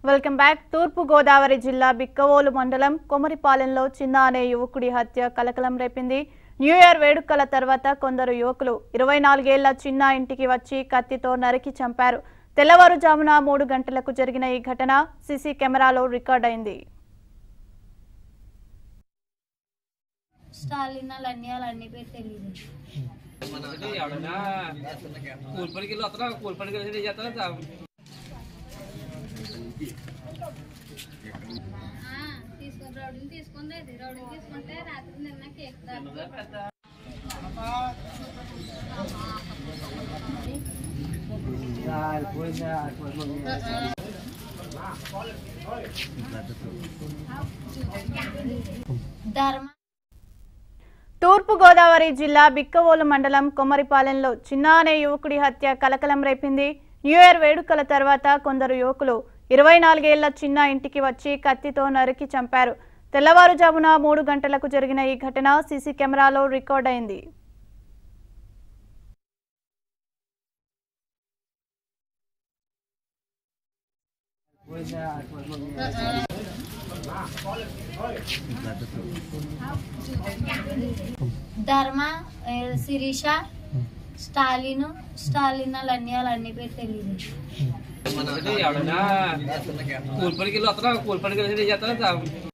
welcome back తూర్పు గోదావరి జిల్లా బిక్కవోలు మండలం కొమరిపాలెంలో చిన్న అనే యువకుడి హత్య కలకలం రేపింది న్యూ ఇయర్ వేడుకల తర్వాత కొందరు యువకులు ఇరవై నాలుగేళ్ల చిన్న ఇంటికి వచ్చి కత్తితో నరికి చంపారు తెల్లవారుజామున మూడు గంటలకు జరిగిన ఈ ఘటన సీసీ కెమెరాలో రికార్డైంది స్టాలిన్ అన్నీ అన్నీ పేరు తెలియదు మనకి ఎవడన్నా కూలి పనికి వెళ్ళి వస్తారా కూలి పనికి వెళ్ళి చేస్తారా తీసుకొని రౌడీని తీసుకొని రేది రౌడీని తీసుకుంటే రాత్రి నిన్న కేక్ ధర్మ తూర్పు గోదావరి జిల్లా బిక్కవోలు మండలం కొమ్మరిపాలెంలో చిన్న అనే యువకుడి హత్య కలకలం రేపింది న్యూ ఇయర్ వేడుకల తర్వాత కొందరు యువకులు ఇరవై నాలుగేళ్ల చిన్న ఇంటికి వచ్చి కత్తితో నరికి చంపారు తెల్లవారుజామున మూడు గంటలకు జరిగిన ఈ ఘటన సీసీ కెమెరాలో రికార్డ్ అయింది ధర్మ ఏ, శిరీష స్టాలిన్ స్టాలిన్ అన్నీ అన్నీ పేరు తెలియదు మనకి ఎవడన్నా కూలి పనికి వెళ్ళి వస్తారా కూలి పనికి వెళ్ళి చేస్తారా